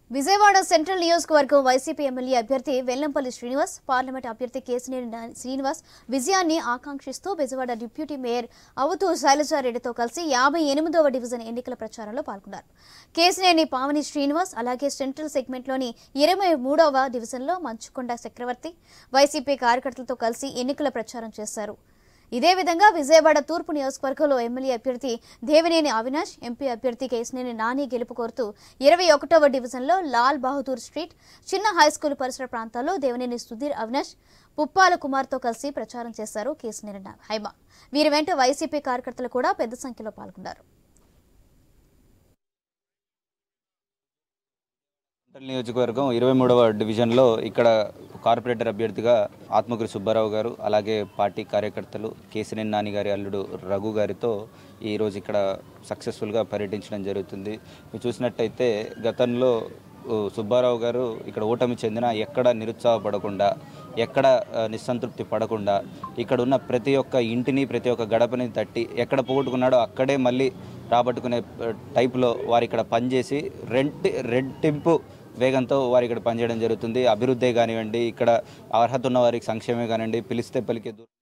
Vijayawada central నియోజకవర్గం YCP MLA అభ్యర్థి Vellampalli Srinivas parliament అభ్యర్థి కేసినేని నా- శ్రీనివాస్ విజయాన్ని ఆకాంక్షిస్తూ విజయవాడ డిప్యూటీ మేయర్ అవుతూ శైలజారెడ్డితో కలిసి యాభై ఎనిమిదవ డివిజన్ ఎన్నికల ప్రచారంలో పాల్గొన్నారు కేసినేని పావని శ్రీనివాస్ అలాగే సెంట్రల్ సెగ్మెంట్లోని ఇరవై మూడవ డివిజన్లో మంచుకొండ చక్రవర్తి వైసీపీ కార్యకర్తలతో కలిసి ఎన్నికల ప్రచారం చేశారు ఇదే విధంగా విజయవాడ తూర్పు నియోజకవర్గంలో ఎమ్మెల్యే అభ్యర్థి దేవినేని అవినాష్ ఎంపీ అభ్యర్థి కేసినేని నాని గెలుపు కోరుతూ ఇరవై ఒకటవ డివిజన్లో లాల్ బహదూర్ స్ట్రీట్ చిన్న హైస్కూల్ పరిసర ప్రాంతాల్లో దేవినేని సుధీర్ అవినాష్ పుప్పాల కుమార్తో కలిసి ప్రచారం చేశారు కేసినేని నా- హైమ వీరి వెంట వైసీపీ కార్యకర్తలు కూడా పెద్ద సంఖ్యలో పాల్గొన్నారు సెంట్రల్ నియోజకవర్గం ఇరవై మూడవ డివిజన్లో ఇక్కడ కార్పొరేటర్ అభ్యర్థిగా ఆత్మకూరి సుబ్బారావు గారు అలాగే పార్టీ కార్యకర్తలు కేసినేని నాని గారి అల్లుడు రఘు గారితో ఈరోజు ఇక్కడ సక్సెస్ఫుల్గా పర్యటించడం జరుగుతుంది మీరు చూసినట్టయితే గతంలో ఓ, సుబ్బారావు గారు ఇక్కడ ఓటమి చెందిన ఎక్కడ నిరుత్సాహపడకుండా ఎక్కడ ఆ, నిస్సంతృప్తి పడకుండా ఇక్కడ ఉన్న ప్రతి ఒక్క ఇంటిని ప్రతి ఒక్క గడపని తట్టి ఎక్కడ పోగొట్టుకున్నాడో అక్కడే మళ్ళీ రాబట్టుకునే ఆ, టైపులో వారు ఇక్కడ పనిచేసి రెంట్ రెట్టింపు వేగంతో వారు ఇక్కడ పనిచేయడం జరుగుతుంది అభివృద్ధి కానివ్వండి ఇక్కడ అర్హత ఉన్న వారికి సంక్షేమే కానివ్వండి పిలిస్తే పలికే దూ-